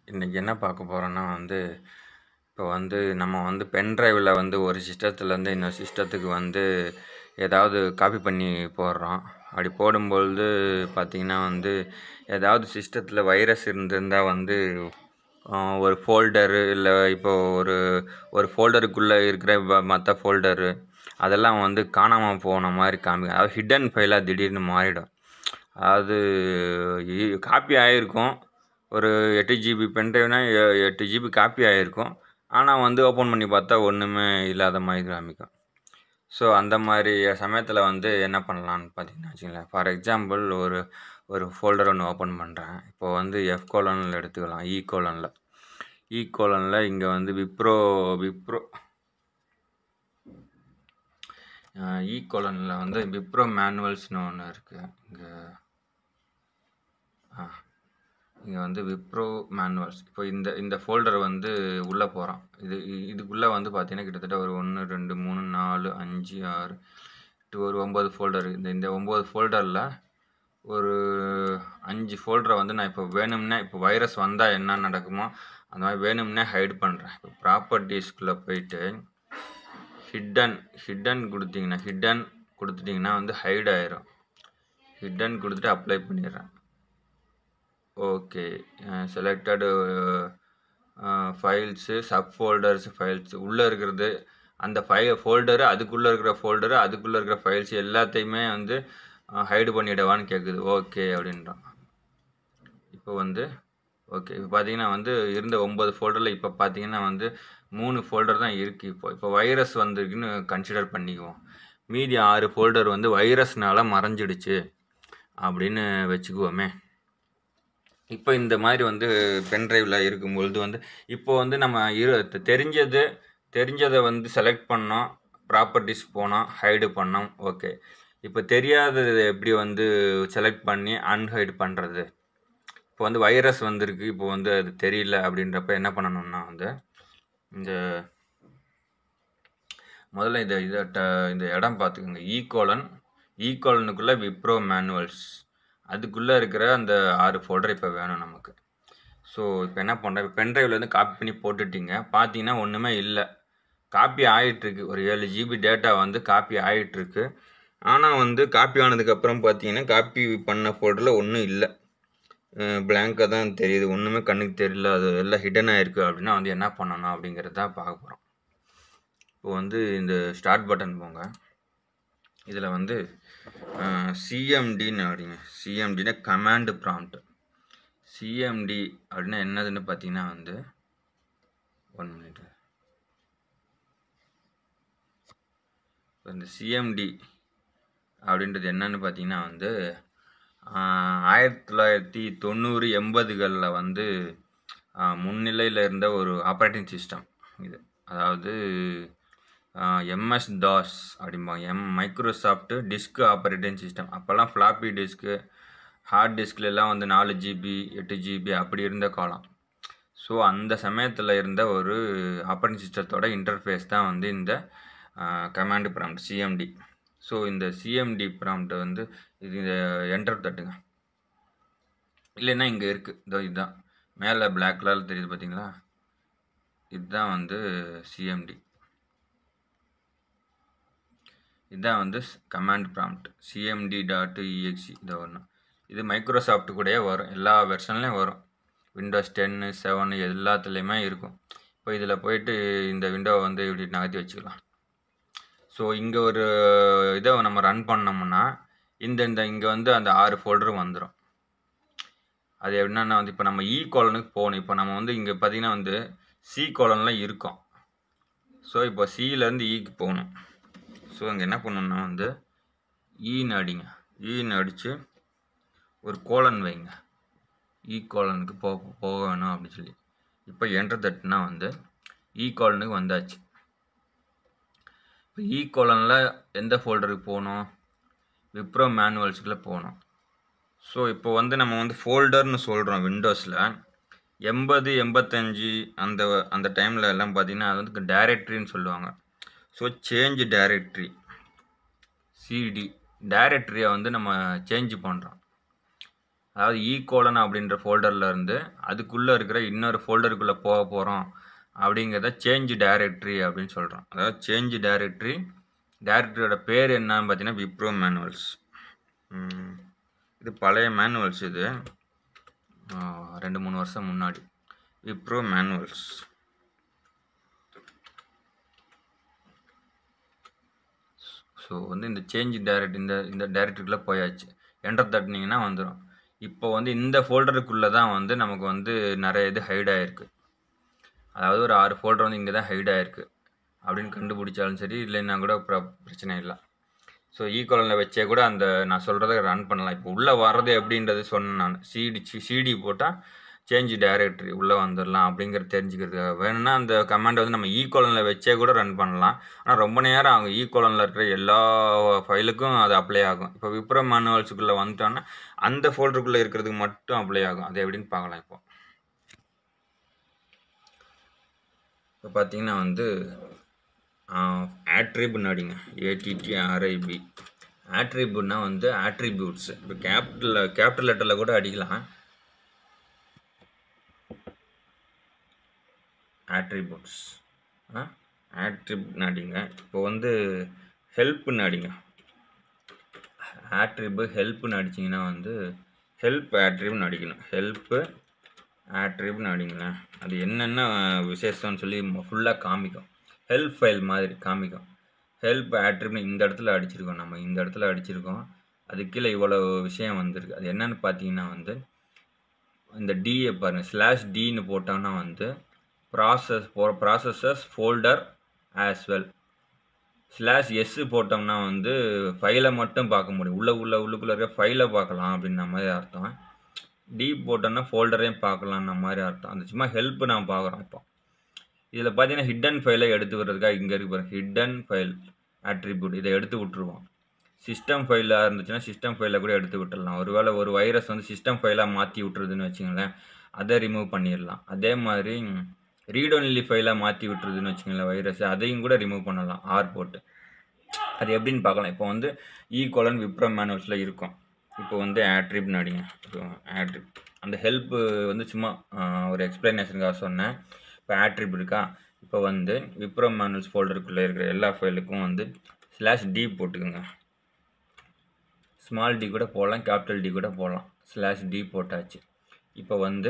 இன்றைக்கி என்ன பார்க்க போகிறோன்னா வந்து இப்போ வந்து நம்ம வந்து பென் ட்ரைவில் வந்து ஒரு சிஸ்டத்துலேருந்து இன்னொரு சிஸ்டத்துக்கு வந்து ஏதாவது காப்பி பண்ணி போடுறோம் அப்படி போடும்பொழுது பார்த்திங்கன்னா வந்து ஏதாவது சிஸ்டத்தில் வைரஸ் இருந்திருந்தால் வந்து ஆஹ், ஒரு ஃபோல்டரு இல்லை இப்போ ஒரு ஒரு ஃபோல்டருக்குள்ளே இருக்கிற மற்ற ஃபோல்டரு அதெல்லாம் வந்து காணாமல் போன மாதிரி காமிக்கும் அதாவது ஹிடன் ஃபைலாக திடீர்னு மாறிடும் அதாவது காப்பி ஆகிருக்கும் ஒரு எட்டு ஜிபி பென்ட்ரைவ்னா எட்டு ஜிபி காப்பி ஆகிருக்கும் ஆனால் வந்து ஓப்பன் பண்ணி பார்த்தா ஒன்றுமே இல்லாத மாதிரி காமிக்கும் ஸோ அந்த மாதிரி சமயத்தில் வந்து என்ன பண்ணலான்னு பார்த்தீங்கன்னா வச்சுங்களேன் ஃபார் எக்ஸாம்பிள் ஒரு ஒரு ஃபோல்டர் ஒன்று ஓப்பன் பண்ணுறேன் இப்போ வந்து எஃப் கோலனில் எடுத்துக்கலாம் இ கோலனில் இ கோலனில் இங்கே வந்து விப்ரோ விப்ரோ இ கோலனில் வந்து விப்ரோ மேனுவல்ஸ்னு ஒன்று இருக்குது இங்கே ஆ இங்கே வந்து விப்ரோ மேனுவல்ஸ் இப்போ இந்த இந்த ஃபோல்டர் வந்து உள்ளே போகிறோம் இது இ- இதுக்குள்ளே வந்து பார்த்தீங்கன்னா கிட்டத்தட்ட ஒரு ஒன்று ரெண்டு மூணு நாலு அஞ்சு ஆறு எட்டு ஒரு ஒம்பது ஃபோல்டர் இந்த இந்த ஒம்பது ஃபோல்டரில் ஒரு அஞ்சு ஃபோல்டரை வந்து நான் இப்போ வேணும்னே இப்போ வைரஸ் வந்தால் என்ன நடக்குமோ அந்த மாதிரி வேணும்னே ஹைட் பண்ணுறேன் இப்போ ப்ராப்பர்ட்டிஸ்குள்ளே போயிட்டு ஹிடன் ஹிடன் கொடுத்தீங்கன்னா ஹிடன் கொடுத்துட்டிங்கன்னா வந்து ஹைட் ஆயிரும் ஹிடன் கொடுத்துட்டு அப்ளை பண்ணிடுறேன் okay selected files sub folders files உள்ளே இருக்கிறது அந்த ஃபை ஃபோல்டரு அதுக்குள்ளே இருக்கிற ஃபோல்டரு அதுக்குள்ளே இருக்கிற ஃபைல்ஸ் எல்லாத்தையுமே வந்து ஹைடு பண்ணிடவான்னு கேட்குது ஓகே அப்படின்றோம் இப்போ வந்து ஓகே இப்போ பார்த்தீங்கன்னா வந்து இருந்த ஒம்பது ஃபோல்டரில் இப்போ பார்த்தீங்கன்னா வந்து மூணு ஃபோல்டர் தான் இருக்குது இப்போ இப்போ வைரஸ் வந்திருக்குன்னு கன்சிடர் பண்ணிக்குவோம் மீதி ஆறு ஃபோல்டர் வந்து வைரஸ்னால மறைஞ்சிடுச்சு அப்படின்னு வச்சுக்குவோமே இப்போ இந்த மாதிரி வந்து பென்ட்ரைவில் இருக்கும்பொழுது வந்து இப்போ வந்து நம்ம இரு தெரிஞ்சது தெரிஞ்சதை வந்து செலக்ட் பண்ணோம் ப்ராப்பர்ட்டிஸ் போனோம் ஹைடு பண்ணோம் ஓகே இப்போ தெரியாதது எப்படி வந்து செலக்ட் பண்ணி அன்ஹைடு பண்ணுறது இப்போ வந்து வைரஸ் வந்திருக்கு இப்போ வந்து அது தெரியல அப்படின்றப்ப என்ன பண்ணணும்னா வந்து இந்த முதல்ல இந்த இதை ட- இந்த இடம் பார்த்துக்கோங்க ஈகோலன் ஈகோலனுக்குள்ளே விப்ரோ மேனுவல்ஸ் அதுக்குள்ளே இருக்கிற அந்த ஆறு ஃபோல்டர் இப்போ வேணும் நமக்கு ஸோ இப்போ என்ன பண்ணுறேன் இப்போ பென்ட்ரைவ்லேருந்து காப்பி பண்ணி போட்டுட்டீங்க பார்த்தீங்கன்னா ஒன்றுமே இல்லை காப்பி ஆகிட்டுருக்கு ஒரு ஏழு ஜிபி டேட்டா வந்து காப்பி ஆகிட்டுருக்கு ஆனால் வந்து காப்பி ஆனதுக்கப்புறம் பார்த்தீங்கன்னா காப்பி பண்ண ஃபோல்டரில் ஒன்றும் இல்லை பிளாங்காக தான் தெரியுது ஒன்றுமே கண்ணுக்கு தெரியல அது எல்லாம் ஹிடன் ஆயிருக்கு அப்படின்னா வந்து என்ன பண்ணணும் அப்படிங்கிறத தான் பார்க்க போகிறோம் இப்போ வந்து இந்த ஸ்டார்ட் பட்டன் போங்க இதில் வந்து சிஎம்டின்னு அப்படிங்க சிஎம்டினா கமாண்டு ப்ராம்ப்ட் சிஎம்டி அப்படின்னா என்னதுன்னு பார்த்தீங்கன்னா வந்து ஒன் மினிட் இந்த சிஎம்டி அப்படின்றது என்னன்னு பார்த்தீங்கன்னா வந்து ஆஹ், ஆயிரத்தி தொள்ளாயிரத்தி தொண்ணூறு எண்பதுகளில் வந்து முன்னிலையில் இருந்த ஒரு ஆப்ரேட்டிங் சிஸ்டம் இது அதாவது எம்எஸ் தாஸ் அப்படிம்பாங்க M Microsoft disk operating system அப்போல்லாம் ஃப்ளாப்பி டிஸ்க்கு ஹார்ட் டிஸ்க்ல எல்லாம் வந்து நாலு ஜிபி எட்டு ஜிபி அப்படி இருந்த காலம் ஸோ அந்த சமயத்தில் இருந்த ஒரு ஆப்ரேட்டிங் சிஸ்டத்தோட இன்டர்ஃபேஸ் தான் வந்து இந்த கமாண்ட் ப்ராம்ப்ட் சிஎம்டி ஸோ இந்த சிஎம்டி ப்ராம்ப்ட் வந்து இது இந்த என்டர் தட்டுங்க இல்லைன்னா இங்கே இருக்குது இதோ இதுதான் மேலே பிளாக் கலர் தெரியுது பார்த்தீங்களா இதுதான் வந்து சிஎம்டி இதுதான் வந்து command prompt CMD dot EXE இதை ஒன்று இது மைக்ரோசாஃப்ட் கூடயே வரும் எல்லா வெர்ஷன்லேயும் வரும் விண்டோஸ் டென்னு செவனு எல்லாத்துலேயுமே இருக்கும் இப்போ இதில் போயிட்டு இந்த விண்டோவை வந்து இப்படி நகர்த்தி வச்சுக்கலாம் ஸோ இங்கே ஒரு இதை நம்ம ரன் பண்ணோம்னா இந்த இந்த இங்கே வந்து அந்த ஆறு ஃபோல்டரும் வந்துடும் அது என்னன்னா வந்து இப்போ நம்ம இ கோலனுக்கு போகணும் இப்போ நம்ம வந்து இங்கே பார்த்தீங்கன்னா வந்து சி கோலனில் இருக்கோம் ஸோ இப்போ சியிலேருந்து ஈக்கு போகணும் ஸோ அங்கே என்ன பண்ணணும்னா வந்து ஈன்னு அடிங்க ஈன்னு அடித்து ஒரு கோலன் வைங்க ஈ கோலனுக்கு போ போக வேணும் அப்படின்னு சொல்லி இப்போ என்டர் தட்டுனா வந்து ஈ கோலனுக்கு வந்தாச்சு இப்போ ஈ கோலனில் எந்த ஃபோல்டருக்கு போகணும் விப்ரோ மேனுவல்ஸ்குள்ளே போகணும் ஸோ இப்போ வந்து நம்ம வந்து ஃபோல்டர்னு சொல்கிறோம் விண்டோஸில் எண்பது எண்பத்தஞ்சு அந்த அந்த டைமில் எல்லாம் பார்த்தீங்கன்னா அது வந்து டைரக்டரின்னு சொல்லுவாங்க ஸோ சேஞ்ச் டைரக்டரி சிடி டைரக்டரியை வந்து நம்ம சேஞ்ச் பண்ணுறோம் அதாவது ஈகோலன் அப்படின்ற ஃபோல்டரில் இருந்து அதுக்குள்ளே இருக்கிற இன்னொரு ஃபோல்டருக்குள்ளே போக போகிறோம் அப்படிங்கிறத சேஞ்ச் டைரக்டரி அப்படின்னு சொல்கிறோம் அதாவது சேஞ்ச் டைரக்டரி டைரக்டரியோட பேர் என்னன்னு பார்த்தீங்கன்னா விப்ரோ மேனுவல்ஸ் இது பழைய மேனுவல்ஸ் இது ஆ, ரெண்டு மூணு வருஷம் முன்னாடி விப்ரோ மேனுவல்ஸ் ஸோ வந்து இந்த சேஞ்ச் டைரக்ட் இந்த இந்த டைரக்டரிக்குள்ளே போயாச்சு என்டர் தட்டினீங்கன்னா வந்துடும் இப்போ வந்து இந்த ஃபோல்டருக்குள்ளே தான் வந்து நமக்கு வந்து நிறைய இது ஹைட் ஆகிருக்கு அதாவது ஒரு ஆறு ஃபோல்டர் வந்து இங்கே தான் ஹைட் ஆகிருக்கு அப்படின்னு கண்டுபிடிச்சாலும் சரி இல்லைன்னா கூட பிர- பிரச்சனை இல்லை ஸோ ஈக்குவலில் வச்சே கூட அந்த நான் சொல்கிறத ரன் பண்ணலாம் இப்போ உள்ளே வர்றது எப்படின்றது சொன்னேன் நான் சிடி சிடி போட்டால் சேஞ்ச் டைரக்டரி உள்ளே வந்துடலாம் அப்படிங்கிறது தெரிஞ்சுக்கிறதுக்காக வேணும்னா அந்த கமாண்டை வந்து நம்ம ஈக்குவலில் வச்சே கூட ரன் பண்ணலாம் ஆனால் ரொம்ப நேரம் ஆகும் ஈக்குவலில் இருக்கிற எல்லா ஃபைலுக்கும் அது அப்ளை ஆகும் இப்போ விப்ரோ மேனுவல்ஸுக்குள்ளே வந்துட்டோன்னா அந்த ஃபோல்டருக்குள்ளே இருக்கிறதுக்கு மட்டும் அப்ளை ஆகும் அது எப்படின்னு பார்க்கலாம் இப்போ இப்போ பார்த்தீங்கன்னா வந்து ஆட்ரிபியூட் அடிங்க ஏடிடி ஆர்ஐபி ஆட்ரிபியூட்னா வந்து ஆட்ரிபியூட்ஸ் இப்போ கேபிட்டல் கேபிட்டல் லெட்டரில் கூட அடிக்கலாம் ஆட்ரிபியூட்ஸ் ஆட்ரிபியூட் அடிங்க இப்போ வந்து ஹெல்ப்னு அடிங்க ஆட்ரிபு ஹெல்ப்னு அடிச்சிங்கன்னா வந்து ஹெல்ப் ஆட்ரிப்னு அடிக்கணும் ஹெல்ப்பு ஆட்ரிப்னு அடிங்களேன் அது என்னென்ன விசேஷம்னு சொல்லி ஃபுல்லாக காமிக்கும் ஹெல்ப் ஃபைல் மாதிரி காமிக்கும் ஹெல்ப் ஆட்ரிப்னு இந்த இடத்துல அடிச்சிருக்கோம் நம்ம இந்த இடத்துல அடிச்சிருக்கோம் அது கீழே இவ்வளோ விஷயம் வந்திருக்கு அது என்னன்னு பார்த்தீங்கன்னா வந்து இந்த டியை பாருங்கள் ஸ்லாஷ் டின்னு போட்டோம்னா வந்து ப்ராசஸ் போ processes folder as well slash S போட்டோம்னா வந்து ஃபைலை மட்டும் பார்க்க முடியும் உள்ள உள்ள உள்ளுக்குள்ளே இருக்க ஃபைலை பார்க்கலாம் அப்படின்ன மாதிரி அர்த்தம் டி போட்டோம்னா ஃபோல்டரையும் பார்க்கலாம்ன மாதிரி அர்த்தம் அந்த சும்மா ஹெல்ப் நான் பார்க்குறோம் இப்போ இதில் பார்த்தீங்கன்னா ஹிடன் ஃபைலை எடுத்து விடுறதுக்காக இங்கே இருக்கு பாருங்க ஹிடன் ஃபைல் ஆட்ரிபியூட் இதை எடுத்து விட்டுருவோம் சிஸ்டம் ஃபைலாக இருந்துச்சுன்னா சிஸ்டம் ஃபைலை கூட எடுத்து விட்டுடலாம் ஒருவேளை ஒரு வைரஸ் வந்து சிஸ்டம் ஃபைலாக மாற்றி விட்டுருதுன்னு வச்சுங்களேன் அதை ரிமூவ் பண்ணிடலாம் அதே மாதிரி ரீட் ஒன்லி ஃபைலாக மாற்றி விட்டுருதுன்னு வச்சுங்களேன் வைரஸ் அதையும் கூட ரிமூவ் பண்ணலாம் ஆர் போட்டு அது எப்படின்னு பார்க்கலாம் இப்போ வந்து ஈக்குவலன் விப்ரோ மேனுவல்ஸில் இருக்கும் இப்போ வந்து ஆட்ரிப்னு அடிங்க இப்போ ஆட்ரிப் அந்த ஹெல்ப்பு வந்து சும்மா ஆஹ், ஒரு எக்ஸ்பிளனேஷனுக்காக சொன்னேன் இப்போ ஆட்ரிப் இருக்கா இப்போ வந்து விப்ரோ மேனுவல்ஸ் ஃபோல்டருக்குள்ளே இருக்கிற எல்லா ஃபைலுக்கும் வந்து ஸ்லாஷ் டி போட்டுக்கோங்க ஸ்மால் டி கூட போடலாம் கேபிட்டல் டி கூட போடலாம் ஸ்லாஷ் டி போட்டாச்சு இப்போ வந்து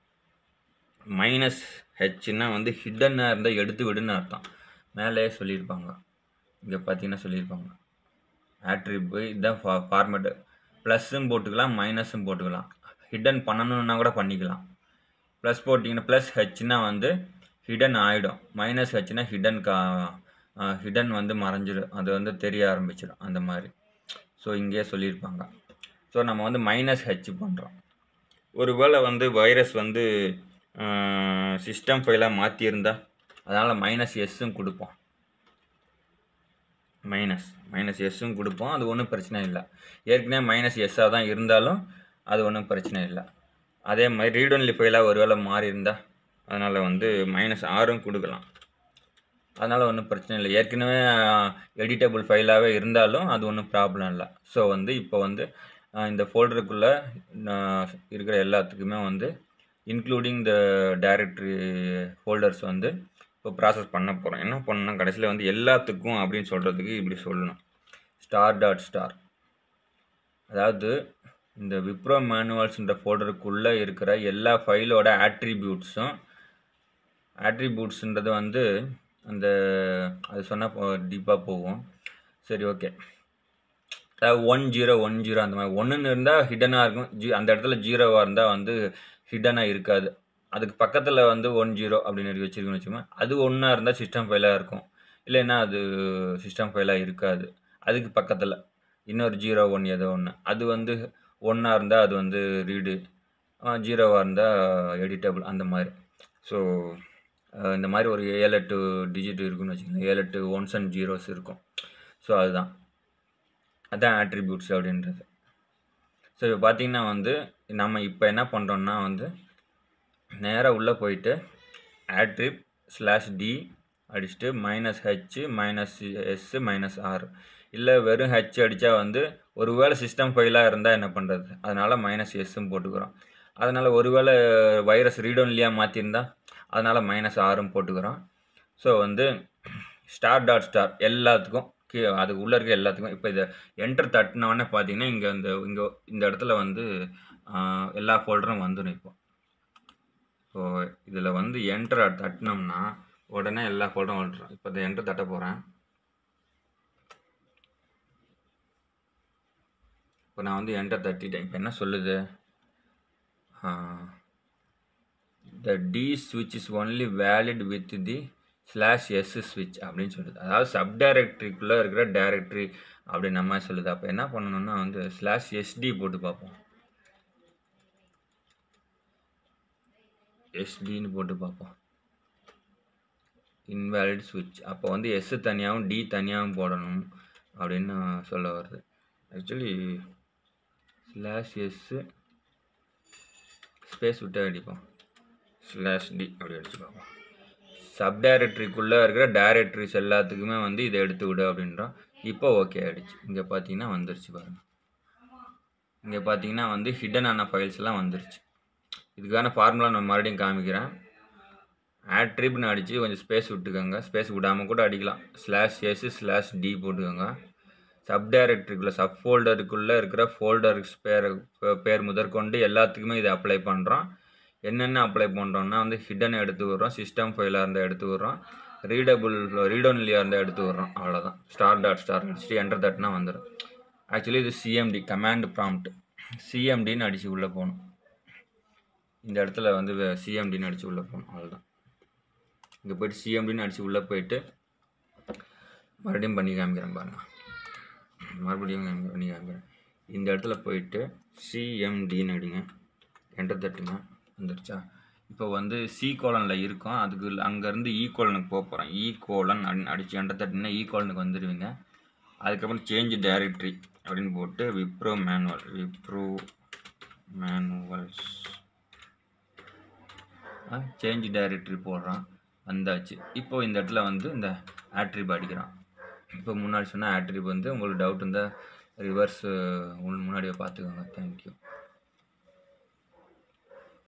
மைனஸ் ஹெச்னா வந்து ஹிடனாக இருந்தால் எடுத்து விடுன்னு அர்த்தம் மேலேயே சொல்லியிருப்பாங்க இங்கே பார்த்தீங்கன்னா சொல்லியிருப்பாங்க ஆட்ரிப்பு இதுதான் ஃபா ஃபார்மேட்டு ப்ளஸ்ஸும் போட்டுக்கலாம் மைனஸும் போட்டுக்கலாம் ஹிடன் பண்ணணுன்னா கூட பண்ணிக்கலாம் ப்ளஸ் போட்டிங்கன்னா ப்ளஸ் ஹெச்னா வந்து ஹிடன் ஆகிடும் மைனஸ் ஹெச்னா ஹிடன் கா ஹிடன் வந்து மறைஞ்சிடும் அது வந்து தெரிய ஆரம்பிச்சிடும் அந்த மாதிரி ஸோ இங்கேயே சொல்லியிருப்பாங்க ஸோ நம்ம வந்து மைனஸ் ஹெச் பண்ணுறோம் ஒருவேளை வந்து வைரஸ் வந்து சிஸ்டம் ஃபைலாக மாற்றியிருந்தா அதனால் மைனஸ் எஸ்ஸும் கொடுப்போம் மைனஸ் மைனஸ் எஸ்ஸும் கொடுப்போம் அது ஒன்றும் பிரச்சனை இல்லை ஏற்கனவே மைனஸ் எஸ்ஸாக தான் இருந்தாலும் அது ஒன்றும் பிரச்சனை இல்லை அதே மாதிரி ரீட் ஒன்லி ஃபைலாக ஒருவேளை மாறி இருந்தால் அதனால் வந்து மைனஸ் ஆறும் கொடுக்கலாம் அதனால் ஒன்றும் பிரச்சனை இல்லை ஏற்கனவே எடிட்டபிள் ஃபைலாகவே இருந்தாலும் அது ஒன்றும் ப்ராப்ளம் இல்லை ஸோ வந்து இப்போ வந்து அஹ், இந்த ஃபோல்டருக்குள்ளே இருக்கிற எல்லாத்துக்குமே வந்து இன்க்ளூடிங் த டைரக்டரி ஃபோல்டர்ஸ் வந்து இப்போ ப்ராசஸ் பண்ண போகிறோம் என்ன பண்ணணும் கடைசியில் வந்து எல்லாத்துக்கும் அப்படின்னு சொல்கிறதுக்கு இப்படி சொல்லணும் ஸ்டார் டாட் ஸ்டார் அதாவது இந்த விப்ரோ மேனுவல்ஸ்ன்ற ஃபோல்டருக்குள்ளே இருக்கிற எல்லா ஃபைலோட ஆட்ரிபியூட்ஸும் ஆட்ரிபியூட்ஸ்ன்றது வந்து அந்த அது சொன்னால் டீப்பாக போகும் சரி ஓகே அதாவது ஒன் ஜீரோ ஒன் ஜீரோ அந்த மாதிரி ஒன்றுன்னு இருந்தால் ஹிடனாக இருக்கும் ஜி அந்த இடத்துல ஜீரோவாக இருந்தால் வந்து ஹிடனாக இருக்காது அதுக்கு பக்கத்தில் வந்து ஒன் ஜீரோ அப்படின்னு இருக்கு வச்சுருக்கோன்னு வச்சுக்கோங்க அது ஒன்றா இருந்தால் சிஸ்டம் ஃபைலாக இருக்கும் இல்லைன்னா அது சிஸ்டம் ஃபைலாக இருக்காது அதுக்கு பக்கத்தில் இன்னொரு ஜீரோ ஒன் ஏதோ ஒன்று அது வந்து ஒன்றா இருந்தால் அது வந்து ரீடு ஜீரோவாக இருந்தால் எடிட்டபிள் அந்த மாதிரி ஸோ இந்த மாதிரி ஒரு ஏழு எட்டு டிஜிட் இருக்குன்னு வச்சுக்கோங்க ஏழு எட்டு ஒன்ஸ் அண்ட் ஜீரோஸ் இருக்கும் ஸோ அதுதான் அதான் ஆட்ரிபியூட்ஸ் அப்படின்றது ஸோ இப்போ பார்த்தீங்கன்னா வந்து நம்ம இப்போ என்ன பண்ணுறோம்னா வந்து நேராக உள்ளே போயிட்டு ஆட்ரிப் ஸ்லாஷ் டி அடிச்சுட்டு minus H minus S minus R இல்லை வெறும் ஹெச் அடித்தா வந்து ஒருவேளை சிஸ்டம் ஃபைலாக இருந்தால் என்ன பண்ணுறது அதனால் மைனஸ் எஸ்ஸும் போட்டுக்கிறோம் அதனால் ஒருவேளை வைரஸ் ரீடோன்லியாக மாற்றிருந்தா அதனால் மைனஸ் ஆறும் போட்டுக்கிறோம் ஸோ வந்து ஸ்டார் டாட் ஸ்டார் எல்லாத்துக்கும் கீ அதுக்கு உள்ளே இருக்க எல்லாத்துக்கும் இப்போ இதை என்டர் தட்டினோடனே பார்த்தீங்கன்னா இங்கே இந்த இங்கே இந்த இடத்துல வந்து ஆஹ், எல்லா ஃபோல்டரும் வந்துடும் இப்போ ஸோ இதில் வந்து என்டர் தட்டினோம்னா உடனே எல்லா ஃபோல்டரும் வந்துடும் இப்போ இந்த என்டர் தட்ட போகிறேன் இப்போ நான் வந்து என்டர் தட்டிட்டேன் இப்போ என்ன சொல்லுது த டி ஸ்விட்ச் is only valid with the slash S ஸ்விட்ச் அப்படின்னு சொல்லுது அதாவது சப் டைரக்டரிக்குள்ளே இருக்கிற டைரக்டரி அப்படின்னு நம்ம சொல்லுது அப்போ என்ன பண்ணணும்னா வந்து ஸ்லாஷ் எஸ்டி போட்டு பார்ப்போம் எஸ்டின்னு போட்டு பார்ப்போம் இன்வேலிட் ஸ்விட்ச் அப்போ வந்து எஸ் தனியாகவும் டி தனியாகவும் போடணும் அப்படின்னு சொல்ல வருது ஆக்சுவலி ஸ்லாஷ் எஸ்ஸு ஸ்பேஸ் விட்டு அடிப்போம் ஸ்லாஷ் டி அப்படி அடிச்சு பார்ப்போம் சப் டைரக்டரிக்குள்ளே இருக்கிற டைரக்டரிஸ் எல்லாத்துக்குமே வந்து இதை எடுத்து விடு அப்படின்றோம் இப்போ ஓகே ஆயிடுச்சு இங்கே பார்த்தீங்கன்னா வந்துருச்சு பாருங்கள் இங்கே பார்த்தீங்கன்னா வந்து ஹிடன் ஆன ஃபைல்ஸ் எல்லாம் வந்துருச்சு இதுக்கான ஃபார்முலா நான் மறுபடியும் காமிக்கிறேன் ஆட்ரிப்னு அடித்து கொஞ்சம் ஸ்பேஸ் விட்டுக்கோங்க ஸ்பேஸ் விடாமல் கூட அடிக்கலாம் ஸ்லாஷ் எஸ் ஸ்லாஷ் டி போட்டுக்கோங்க சப் டைரக்டரிக்குள்ளே சப் ஃபோல்டருக்குள்ளே இருக்கிற ஃபோல்டர் பேர் பேர் முதற்கொண்டு எல்லாத்துக்குமே இதை அப்ளை பண்ணுறோம் என்னென்ன அப்ளை பண்ணுறோம்னா வந்து ஹிடன் எடுத்து விட்றோம் சிஸ்டம் ஃபைலாக இருந்தால் எடுத்து விட்றோம் ரீடபுள் ரீட் ஒன்லியாக இருந்தால் எடுத்து விட்றோம் அவ்வளோதான் ஸ்டார் டாட் ஸ்டார் அடிச்சுட்டு என்டர் தட்டினா வந்துடும் ஆக்சுவலி இது சிஎம்டி கமாண்ட் ப்ராம்ப்ட் சிஎம்டின்னு அடித்து உள்ளே போகணும் இந்த இடத்துல வந்து சிஎம்டின்னு அடித்து உள்ளே போகணும் அவ்வளோதான் இங்கே போயிட்டு சிஎம்டின்னு அடித்து உள்ளே போயிட்டு மறுபடியும் பண்ணி காமிக்கிறேன் பாருங்க மறுபடியும் காமி- பண்ணி காமிக்கிறேன் இந்த இடத்துல போயிட்டு சிஎம்டின்னு அடிங்க என்டர் தட்டுங்க வந்துருச்சா இப்போ வந்து சி கோலனில் இருக்கும் அதுக்கு அங்கேருந்து ஈ கோலனுக்கு போக போகிறேன் ஈ கோலன் அப்படின்னு அடித்து என்டர் தட்டினா ஈ கோலனுக்கு வந்துடுவீங்க அதுக்கப்புறம் சேஞ்ச் டைரக்டரி அப்படின்னு போட்டு Wipro manual Wipro manuals change directory போடுறான் வந்தாச்சு இப்போ இந்த இடத்துல வந்து இந்த ஆட்ரிப் அடிக்கிறான் இப்போ முன்னாடி சொன்ன ஆட்ரிப் வந்து உங்களுக்கு டவுட் இருந்தால் ரிவர்ஸ் முன்னாடியே பார்த்துக்கோங்க தேங்க்யூ